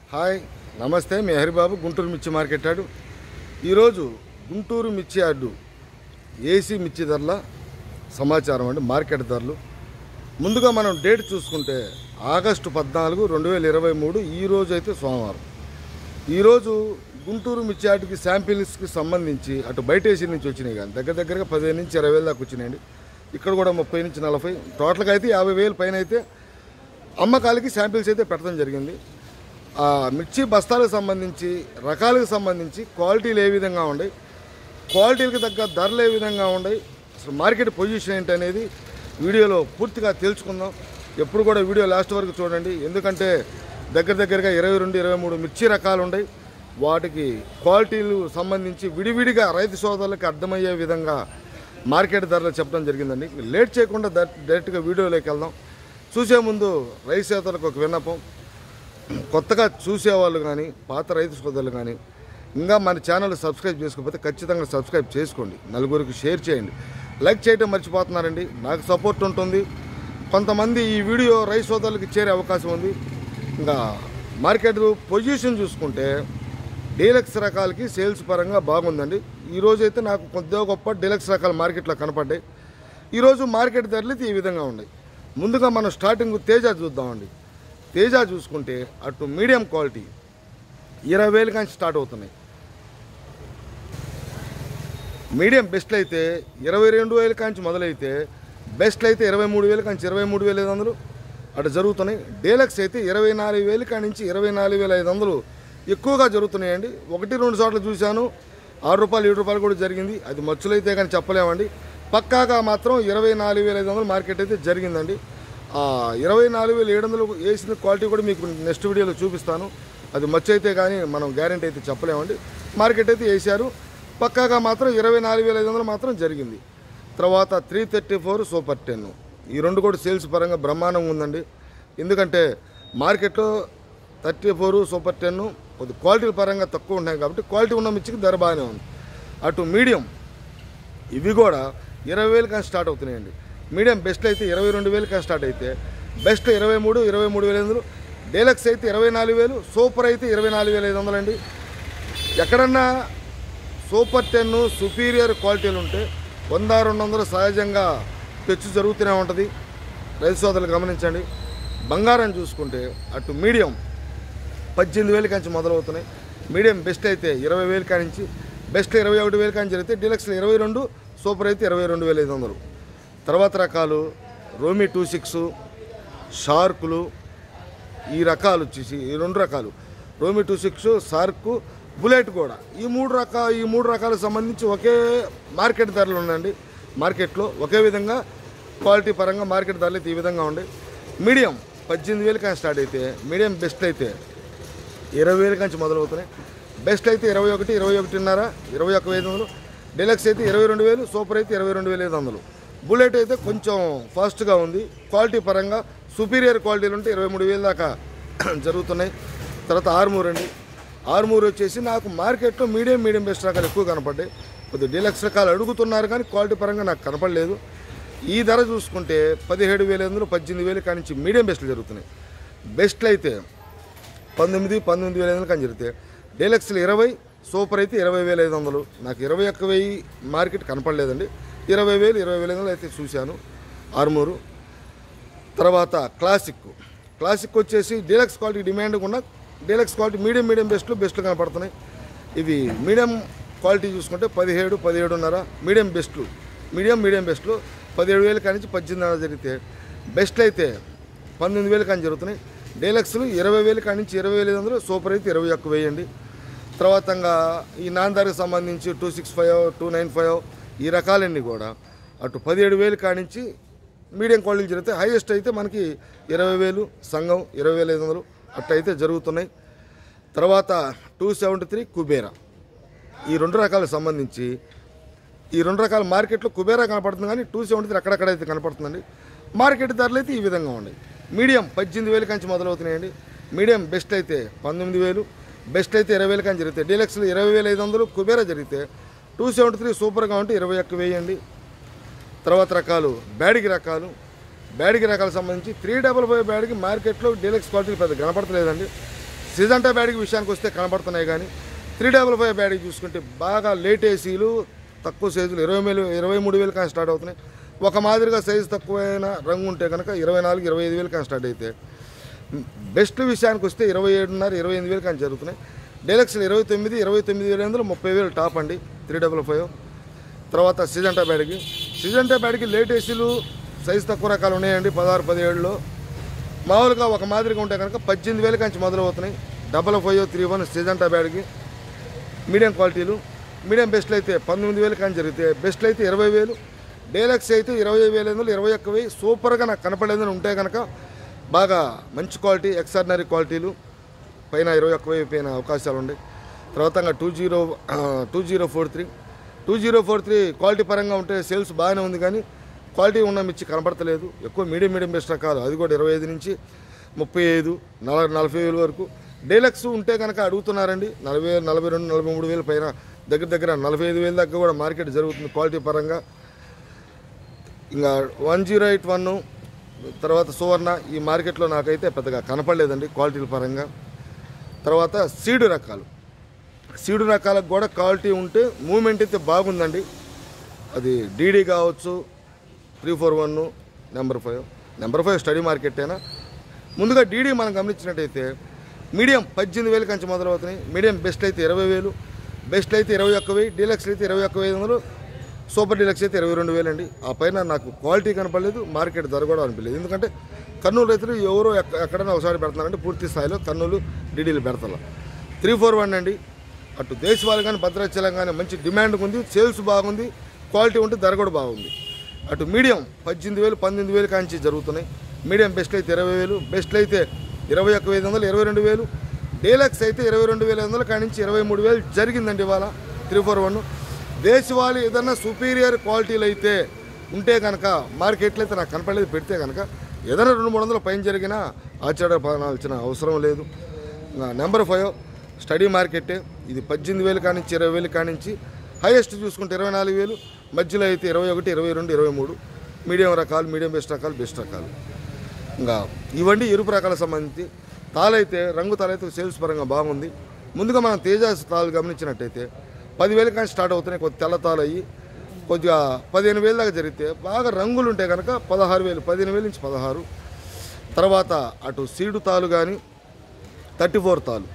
hi నమస్తే మీ హరిబాబు గుంటూరు మిర్చి market yard ఈరోజు గుంటూరు మిర్చి యార్డు ఏసీ మిర్చి ధరల సమాచారం అండి మార్కెట్ ధరలు ముందుగా మనం డేట్ చూసుకుంటే ఆగస్టు పద్నాలుగు రెండు వేల ఇరవై మూడు ఈరోజు అయితే సోమవారం ఈరోజు గుంటూరు మిర్చి యార్డుకి శాంపిల్స్కి సంబంధించి అటు బయట ఏసీ నుంచి వచ్చినాయి కానీ దగ్గర దగ్గరగా పదిహేను నుంచి ఇరవై వేల దాకా వచ్చినాయండి ఇక్కడ కూడా ముప్పై నుంచి నలభై టోటల్గా అయితే యాభై వేలు పైన అయితే అమ్మకాలకి శాంపిల్స్ అయితే పెట్టడం జరిగింది ఆ మిర్చి బస్తాలకు సంబంధించి రకాలకు సంబంధించి క్వాలిటీలు ఏ విధంగా ఉన్నాయి క్వాలిటీలకు తగ్గ ధరలు ఏ విధంగా ఉన్నాయి అసలు మార్కెట్ పొజిషన్ ఏంటి అనేది వీడియోలో పూర్తిగా తెలుసుకుందాం ఎప్పుడు కూడా వీడియో లాస్ట్ వరకు చూడండి ఎందుకంటే దగ్గర దగ్గరగా ఇరవై రెండు ఇరవై మూడు మిర్చి రకాలు ఉన్నాయి వాటికి క్వాలిటీలు సంబంధించి విడివిడిగా రైతు సోదరులకు అర్థమయ్యే విధంగా మార్కెట్ ధరలు చెప్పడం జరిగిందండి లేట్ చేయకుండా డైరెక్ట్గా వీడియోలోకి వెళ్దాం చూసే ముందు రైతు సోదరులకు ఒక విన్నపం కొత్తగా చూసేవాళ్ళు కానీ పాత రైతు సోదరులు కానీ ఇంకా మన ఛానల్ సబ్స్క్రైబ్ చేసుకోకపోతే ఖచ్చితంగా సబ్స్క్రైబ్ చేసుకోండి నలుగురికి షేర్ చేయండి లైక్ చేయడం మర్చిపోతున్నారండి నాకు సపోర్ట్ ఉంటుంది కొంతమంది ఈ వీడియో రైతు సోదరులకి చేరే అవకాశం ఉంది ఇంకా మార్కెట్ పొజిషన్ చూసుకుంటే డీలక్స్ రకాలకి సేల్స్ పరంగా బాగుందండి ఈరోజు అయితే నాకు కొద్దిగా గొప్ప డీలక్స్ రకాల మార్కెట్లో కనపడ్డాయి ఈరోజు మార్కెట్ ధరలు అయితే ఈ విధంగా ఉన్నాయి ముందుగా మనం స్టార్టింగ్ తేజ చూద్దామండి తేజ చూసుకుంటే అటు మీడియం క్వాలిటీ ఇరవై వేలు కానీ స్టార్ట్ అవుతున్నాయి మీడియం బెస్ట్లు అయితే ఇరవై రెండు వేల కాంచి మొదలైతే బెస్ట్లు అయితే ఇరవై మూడు వేల కాంచి ఇరవై మూడు వేల ఐదు వందలు అటు జరుగుతున్నాయి డీలక్స్ అయితే ఇరవై నాలుగు వేల కానించి ఇరవై నాలుగు వేల ఐదు వందలు ఎక్కువగా జరుగుతున్నాయండి ఒకటి రెండు చోట్ల చూశాను ఆరు రూపాయలు ఏడు రూపాయలు కూడా జరిగింది అది మచ్చులైతే కానీ చెప్పలేమండి పక్కాగా మాత్రం ఇరవై నాలుగు వేల ఐదు వందలు మార్కెట్ అయితే జరిగిందండి ఆ ఇరవై నాలుగు వేల ఏడు వందలు వేసిన క్వాలిటీ కూడా మీకు నెక్స్ట్ వీడియోలో చూపిస్తాను అది మచ్చు అయితే కానీ మనం గ్యారెంటీ అయితే చెప్పలేమండి మార్కెట్ అయితే వేశారు పక్కాగా మాత్రం ఇరవై నాలుగు వేల ఐదు వందలు మాత్రం జరిగింది తర్వాత three thirty four super ten ఈ రెండు కూడా సేల్స్ పరంగా బ్రహ్మాండంగా ఉందండి ఎందుకంటే మార్కెట్లో థర్టీ ఫోర్ సూపర్ టెన్ కొద్ది క్వాలిటీ పరంగా తక్కువ ఉన్నాయి కాబట్టి క్వాలిటీ ఉన్న మిర్చికి ధర బాగానే ఉంది అటు మీడియం ఇవి కూడా ఇరవై వేలు కానీ స్టార్ట్ అవుతున్నాయండి మీడియం బెస్ట్ అయితే ఇరవై రెండు వేలు కానీ స్టార్ట్ అయితే బెస్ట్ ఇరవై మూడు ఇరవై మూడు వేల ఐదు వందలు డీలక్స్ అయితే ఇరవై నాలుగు వేలు సూపర్ అయితే ఇరవై నాలుగు వేల ఐదు వందలు అండి ఎక్కడన్నా సూపర్ టెన్ సుపీరియర్ క్వాలిటీలు ఉంటే వంద రెండు వందలు సహజంగా తెచ్చు జరుగుతూనే ఉంటుంది రైతు సోదరులు గమనించండి బంగారం చూసుకుంటే అటు మీడియం పద్దెనిమిది వేలు కాంచి మొదలవుతున్నాయి మీడియం బెస్ట్ అయితే ఇరవై వేలు కానించి బెస్ట్ ఇరవై ఒకటి వేలు కాంచి జరిగితే డీలక్స్లో ఇరవై రెండు సూపర్ అయితే ఇరవై రెండు వేల ఐదు వందలు తర్వాత రకాలు రోమి టూ సిక్స్ షార్కులు ఈ రకాలు వచ్చేసి ఈ రెండు రకాలు రోమి టూ సిక్స్ సార్కు బుల్లెట్ కూడా ఈ మూడు రకాల ఈ మూడు రకాలకు సంబంధించి ఒకే మార్కెట్ ధరలు ఉన్నాయండి మార్కెట్లో ఒకే విధంగా క్వాలిటీ పరంగా మార్కెట్ ధరలు అయితే ఈ విధంగా ఉన్నాయి మీడియం పద్దెనిమిది వేలు కానీ స్టార్ట్ అయితే మీడియం బెస్ట్ అయితే ఇరవై వేల నుంచి మొదలవుతున్నాయి బెస్ట్ అయితే ఇరవై ఒకటి ఇరవై ఒకటిన్నర ఇరవై ఒక ఐదు వందలు డీలక్స్ అయితే ఇరవై రెండు వేలు సూపర్ అయితే ఇరవై రెండు వేల ఐదు వందలు బుల్లెట్ అయితే కొంచెం ఫాస్ట్గా ఉంది క్వాలిటీ పరంగా సుపీరియర్ క్వాలిటీలు ఉంటే ఇరవై మూడు వేల దాకా జరుగుతున్నాయి తర్వాత ఆర్మూర్ అండి ఆర్మూర్ వచ్చేసి నాకు మార్కెట్లో మీడియం మీడియం బెస్ట్ రకాలు ఎక్కువ కనపడ్డాయి కొద్దిగా డీలక్స్ రకాలు అడుగుతున్నారు కానీ క్వాలిటీ పరంగా నాకు కనపడలేదు ఈ ధర చూసుకుంటే పదిహేడు వేల ఐదు వందలు పద్దెనిమిది వేలు కానించి మీడియం బెస్ట్లు జరుగుతున్నాయి బెస్ట్లు అయితే పంతొమ్మిది పంతొమ్మిది వేల ఐదు వందలు కానీ జరిగితే డీలక్స్లు ఇరవై సూపర్ అయితే ఇరవై వేల ఐదు వందలు నాకు ఇరవై ఒక్క వెయ్యి మార్కెట్ కనపడలేదండి ఇరవై వేలు ఇరవై వేల ఐదు వందలు అయితే చూశాను ఆర్మూరు తర్వాత క్లాసిక్ క్లాసిక్ వచ్చేసి డీలక్స్ క్వాలిటీ డిమాండ్ ఉన్న డీలక్స్ క్వాలిటీ మీడియం మీడియం బెస్ట్లు బెస్ట్లు కనపడుతున్నాయి ఇవి మీడియం క్వాలిటీ చూసుకుంటే పదిహేడు పదిహేడున్నర మీడియం బెస్ట్లు మీడియం మీడియం బెస్ట్లు పదిహేడు వేలు కానించి పద్దెనిమిదిన్నర జరిగితే బెస్ట్లు అయితే పంతొమ్మిది వేలు కానీ జరుగుతున్నాయి డీలక్స్లు ఇరవై వేలు కానించి ఇరవై వేలు ఐదు వందలు సూపర్ అయితే ఇరవై ఒక్క వేయండి తర్వాత ఇంకా ఈ నాందారికి సంబంధించి two six five two nine five ఈ రకాలన్నీ కూడా అటు పదిహేడు వేలు కానించి మీడియం క్వాలిటీ జరిగితే హైయెస్ట్ అయితే మనకి ఇరవై వేలు సంఘం ఇరవై వేల ఐదు వందలు అట్టయితే జరుగుతున్నాయి తర్వాత టూ సెవెంటీ త్రీ కుబేరా ఈ రెండు రకాలకు సంబంధించి ఈ రెండు రకాల మార్కెట్లో కుబేరా కనపడుతుంది కానీ టూ సెవెంటీ త్రీ అక్కడక్కడైతే కనపడుతుందండి మార్కెట్ ధరలు అయితే ఈ విధంగా ఉన్నాయి మీడియం పద్దెనిమిది వేలు కంచి మొదలవుతున్నాయండి మీడియం బెస్ట్ అయితే పంతొమ్మిది వేలు బెస్ట్ అయితే ఇరవై వేలు కానీ జరిగితే డీలక్స్లు ఇరవై వేల ఐదు వందలు కుబేరా జరిగితే టూ సెవెంటీ త్రీ సూపర్గా ఉంటే ఇరవై ఒక్క వేయండి తర్వాత రకాలు బ్యాడిగి రకాలు బ్యాడిగి రకాలకు సంబంధించి త్రీ డబల్ ఫైవ్ బ్యాడికి మార్కెట్లో డీలక్స్ క్వాలిటీ పెద్ద కనపడతలేదండి సిజంటా బ్యాడ్కి విషయానికి వస్తే కనబడుతున్నాయి కానీ త్రీ డబల్ ఫైవ్ బ్యాడ్కి చూసుకుంటే బాగా లేట్ ఏసీలు తక్కువ సైజులు ఇరవై వేలు ఇరవై మూడు వేలు కానీ స్టార్ట్ అవుతున్నాయి ఒక మాదిరిగా సైజు తక్కువైన రంగు ఉంటే కనుక ఇరవై నాలుగు ఇరవై ఐదు వేలు కానీ స్టార్ట్ అయితే బెస్ట్ విషయానికి వస్తే ఇరవై ఏడున్నర ఇరవై ఎనిమిది వేలు కానీ జరుగుతున్నాయి డైలక్స్లు ఇరవై తొమ్మిది ఇరవై తొమ్మిది వేల వందలు ముప్పై వేలు టాప్ అండి త్రీ డబల్ ఫైవ్ తర్వాత సిజంటా బ్యాడ్కి సిజంటా బ్యాడ్కి లేట్ ఏసీలు సైజు తక్కువ రకాలు ఉన్నాయండి పదహారు పదిహేడులో మామూలుగా ఒక మాదిరిగా ఉంటే కనుక పద్దెనిమిది వేల కంచి మొదలవుతున్నాయి double five three one Syngenta బ్యాడ్కి మీడియం క్వాలిటీలు మీడియం బెస్ట్లు అయితే పంతొమ్మిది వేలు కానీ జరిగితే బెస్ట్లు అయితే ఇరవై వేలు డేలక్స్ అయితే ఇరవై వేల ఐదు వందలు ఇరవై ఒక్క వెయ్యి సూపర్గా నాకు కనపడేదని ఉంటే కనుక బాగా మంచి క్వాలిటీ ఎక్స్ట్రాడినరీ క్వాలిటీలు పైన ఇరవై ఒక్క వెయ్యి పైన అవకాశాలు ఉన్నాయి తర్వాత two zero two zero four three two zero four three quality పరంగా ఉంటే సేల్స్ బాగానే ఉంది కానీ క్వాలిటీ ఉన్న మిర్చి కనపడతలేదు ఎక్కువ మీడియం మీడియం బెస్ట్ రకాలు అది కూడా ఇరవై ఐదు నుంచి ముప్పై ఐదు నలభై నలభై వేల వరకు డీలక్స్ ఉంటే కనుక అడుగుతున్నారండి నలభై వేలు నలభై రెండు నలభై మూడు వేల పైన దగ్గర దగ్గర నలభై ఐదు వేల దాకా కూడా మార్కెట్ జరుగుతుంది క్వాలిటీ పరంగా ఇంకా వన్ జీరో ఎయిట్ వన్ తర్వాత సువర్ణ ఈ మార్కెట్లో నాకైతే పెద్దగా కనపడలేదండి క్వాలిటీల పరంగా తర్వాత సీడు రకాలు సీడు రకాలకు కూడా క్వాలిటీ ఉంటే మూమెంట్ అయితే బాగుందండి అది డీడీ కావచ్చు three four one number five number five steady మార్కెట్టేనా ముందుగా డీడీ మనం గమనించినట్టయితే మీడియం పద్దెనిమిది వేలు కంచి మొదలవుతున్నాయి మీడియం బెస్ట్ అయితే ఇరవై వేలు బెస్ట్ అయితే ఇరవై ఒక్క వెయ్యి డీలక్స్ అయితే ఇరవై ఒక్క వెయ్యి వందలు సూపర్ డీలక్స్ అయితే ఇరవై రెండు వేలు అండి ఆ పైన నాకు క్వాలిటీ కనపడలేదు మార్కెట్ ధర కూడా అనిపించలేదు ఎందుకంటే కర్నూలు రైతులు ఎవరో ఎక్క- ఎక్కడైనా ఒకసారి పెడుతున్నారంటే పూర్తి స్థాయిలో కర్నూలు డీడీలు పెడతారు త్రీ ఫోర్ వన్ అండి అటు దేశవాళి కానీ భద్రాచలం కానీ మంచి డిమాండ్ ఉంది సేల్స్ బాగుంది క్వాలిటీ ఉంటే ధర కూడా బాగుంది అటు మీడియం పద్దెనిమిది వేలు పంతొమ్మిది వేలు కాంచి జరుగుతున్నాయి మీడియం బెస్ట్ అయితే ఇరవై వేలు బెస్ట్ అయితే ఇరవై ఒక్క ఐదు వందలు ఇరవై రెండు వేలు డీలక్స్ అయితే ఇరవై రెండు వేల ఐదు వందల కానించి ఇరవై మూడు వేలు జరిగిందండి ఇవాళ త్రీ ఫోర్ వన్ దేశవాళీ ఏదన్నా సుపీరియర్ క్వాలిటీలు అయితే ఉంటే కనుక మార్కెట్లో అయితే నాకు కనపడలేదు పెడితే కనుక ఏదైనా రెండు మూడు వందల పైన జరిగినా ఆశ్చర్యపడాల్సిన అవసరం లేదు ఇంకా నెంబర్ ఫైవ్ స్టడీ మార్కెటే ఇది పద్దెనిమిది వేలు కానించి ఇరవై వేలు కానించి హైయెస్ట్ చూసుకుంటే ఇరవై నాలుగు వేలు మధ్యలో అయితే ఇరవై ఒకటి ఇరవై రెండు ఇరవై మూడు మీడియం రకాలు మీడియం బెస్ట్ రకాలు బెస్ట్ రకాలు ఇంకా ఇవన్నీ ఎరుపు రకాలకు సంబంధించి తాళైతే రంగు తాళైతే సేల్స్ పరంగా బాగుంది ముందుగా మనం తేజాస్ తాళ్ళు గమనించినట్టయితే పదివేలు కానీ స్టార్ట్ అవుతున్నాయి కొద్ది తెల్ల తాళ్ళు అయ్యి కొద్దిగా పదిహేను వేలు దాకా జరిగితే బాగా రంగులు ఉంటాయి కనుక పదహారు వేలు పదిహేను వేలు నుంచి పదహారు తర్వాత అటు సీడు తాలు కానీ థర్టీ ఫోర్ తాలు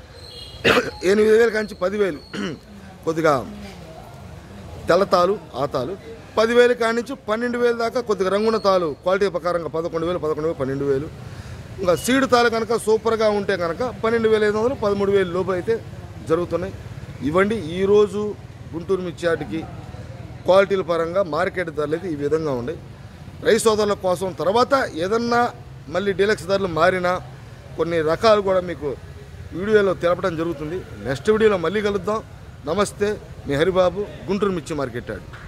ఎనిమిది వేలు కాంచి పదివేలు కొద్దిగా తెల్లతాలు ఆతాలు పదివేలు కాడి నుంచి పన్నెండు వేలు దాకా కొద్దిగా రంగున్న తాలు క్వాలిటీ ప్రకారంగా పదకొండు వేలు పదకొండు వేలు పన్నెండు వేలు ఇంకా సీడు తాలు కనుక సూపర్గా ఉంటే కనుక పన్నెండు వేల ఐదు వందలు పదమూడు వేలు లోపు అయితే జరుగుతున్నాయి ఇవ్వండి ఈరోజు గుంటూరు మిర్చాటికి క్వాలిటీల పరంగా మార్కెట్ ధరలు అయితే ఈ విధంగా ఉన్నాయి రైస్ సోదరుల కోసం తర్వాత ఏదన్నా మళ్ళీ డీలక్స్ ధరలు మారినా కొన్ని రకాలు కూడా మీకు వీడియోలో తెలపడం జరుగుతుంది నెక్స్ట్ వీడియోలో మళ్ళీ కలుద్దాం నమస్తే మీ హరిబాబు గుంటూరు మిర్చి మార్కెట్ యార్డ్